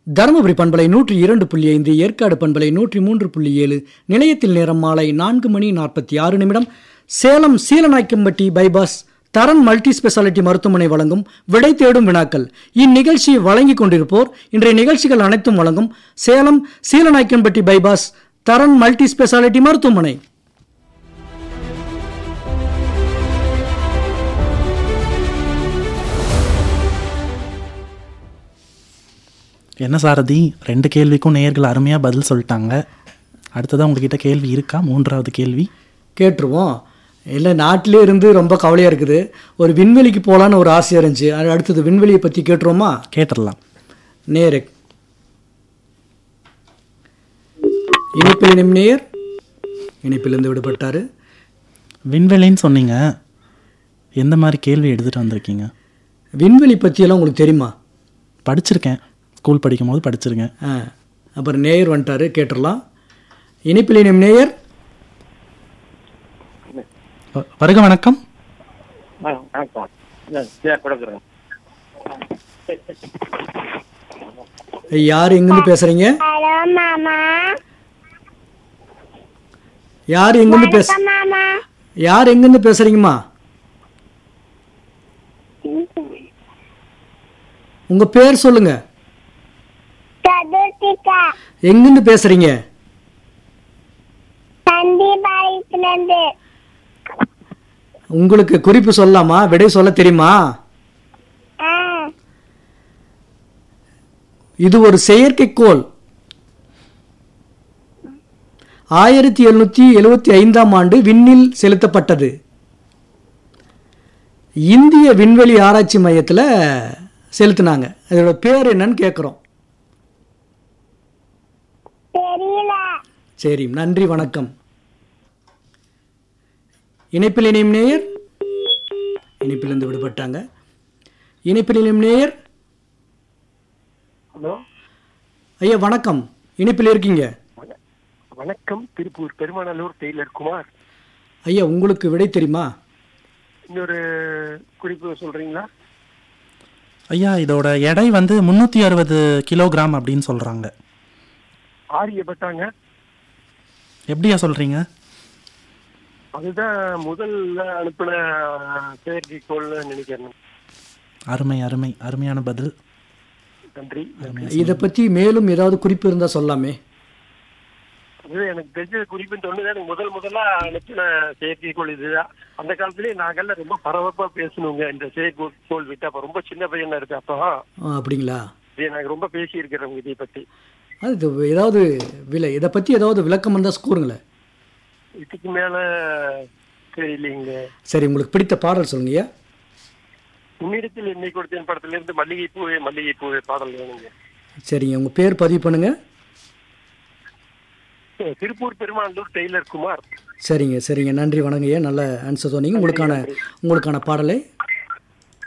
தருமபுரி பண்பலை நூற்றி இரண்டு புள்ளி ஐந்து ஏற்காடு பண்பலை நூற்றி மூன்று புள்ளி ஏழு நிலையத்தில் நேரம் மாலை நான்கு மணி நாற்பத்தி ஆறு நிமிடம் Salem Seelanaickenpatti bypass Dharan multi speciality மருத்துவமனை வழங்கும் விடை தேடும் வினாக்கள் இந்நிகழ்ச்சியை வழங்கிக் கொண்டிருப்போர் இன்றைய நிகழ்ச்சிகள் அனைத்தும் வழங்கும் Salem Seelanaickenpatti bypass Dharan multi speciality மருத்துவமனை என்ன சாரதி ரெண்டு கேள்விக்கும் நேயர்கள் அருமையாக பதில் சொல்லிட்டாங்க அடுத்ததான் உங்ககிட்ட கேள்வி இருக்கா மூன்றாவது கேள்வி கேட்டுருவோம் இல்லை நாட்டிலே இருந்து ரொம்ப கவலையாக இருக்குது ஒரு விண்வெளிக்கு போகலான்னு ஒரு ஆசையாக இருந்துச்சு அது அடுத்தது விண்வெளியை பற்றி கேட்டுருவோமா கேட்டுடலாம் நேரு இணைப்பில் இணையும் நேர் இணைப்பிலிருந்து விடுபட்டாரு விண்வெளின்னு சொன்னீங்க எந்த மாதிரி கேள்வி எடுத்துகிட்டு வந்திருக்கீங்க விண்வெளி பற்றியெல்லாம் உங்களுக்கு தெரியுமா படிச்சிருக்கேன் ஸ்கூல் படிக்கும்போது படிச்சிருக்கேன் ஆ அப்புறம் நேயர் வந்துட்டாரு கேட்டுடலாம் இணைப்பில் இணையும் நேயர் வ- வருக வணக்கம் ஆ வணக்கம் சரி கொடுக்குறேன் யார் எங்கேருந்து பேசுறீங்க ஹலோ மாமா யார் எங்கேருந்து பேச மாமா யார் எங்கேருந்து பேசுறீங்கம்மா உங்க பேர் சொல்லுங்க சதுர்த்திகா எங்கேருந்து பேசுறீங்க சந்திபாளையத்துலேருந்து உங்களுக்கு குறிப்பு சொல்லலாமா விடை சொல்ல தெரியுமா ஆ இது ஒரு செயற்கைக்கோள் ஆயிரத்தி எழுநூத்தி எழுவத்தி ஐந்தாம் ஆண்டு விண்ணில் செலுத்தப்பட்டது இந்திய விண்வெளி ஆராய்ச்சி மையத்தில் செலுத்தினாங்க அதோட பேர் என்னன்னு கேட்குறோம் தெரியல சரி நன்றி வணக்கம் இணைப்பில் இணையும் நேயர் இணைப்பிலிருந்து விடுபட்டாங்க இணைப்பில் இணையும் நேயர் ஹலோ ஐயா வணக்கம் இணைப்பில் இருக்கீங்க வணக்கம் திருப்பூர் பெருமாநல்லூர் டெய்லர் குமார் ஐயா உங்களுக்கு விடை தெரியுமா இன்னொரு குறிப்பு சொல்றீங்களா ஐயா இதோட எடை வந்து முந்நூற்றி அறுபது கிலோகிராம் அப்படின்னு சொல்கிறாங்க ஆரியப்பட்டாங்க எப்படியா சொல்கிறீங்க அதுதான் முதல்ல அனுப்பின செயற்கைக்கோள்னு நினைக்கிறேன் அருமை அருமை அருமையான பதில் நன்றி இதை பற்றி மேலும் ஏதாவது குறிப்பு இருந்தால் சொல்லாமே அது எனக்கு தெரிஞ்ச குறிப்புன்னு சொன்னது எனக்கு முதல் முதலா அனுப்பின செயற்கைக்கோள் இதுதான் அந்த காலத்திலேயே நாங்கெல்லாம் ரொம்ப பரபரப்பா பேசணுங்க இந்த செயற்கைக்கோள் விட்டு அப்ப ரொம்ப சின்ன பையனா இருக்கு அப்போ ஆ, அப்படிங்களா இது நாங்க ரொம்ப பேசி இருக்கிறோம் இதை பத்தி அது இது ஏதாவது விலை இதை பற்றி ஏதாவது விளக்கம் இருந்தால் கூறுங்களேன் இதுக்கு மேல தெரியலீங்க சரி உங்களுக்கு பிடித்த பாடல் சொல்லுங்கய்யா உன்னிடத்தில் என்னை கொடுத்தேன் படத்துல இருந்து மல்லிகை பூவே மல்லிகை பூவே பாடல் வேணுங்க சரிங்க உங்கள் பேர் பதிவு பண்ணுங்க திருப்பூர் பெருமாண்டூர் டெய்லர் குமார் சரிங்க சரிங்க நன்றி வணங்கய்யா நல்ல ஆன்சர் சொன்னீங்க உங்களுக்கான உங்களுக்கான பாடலை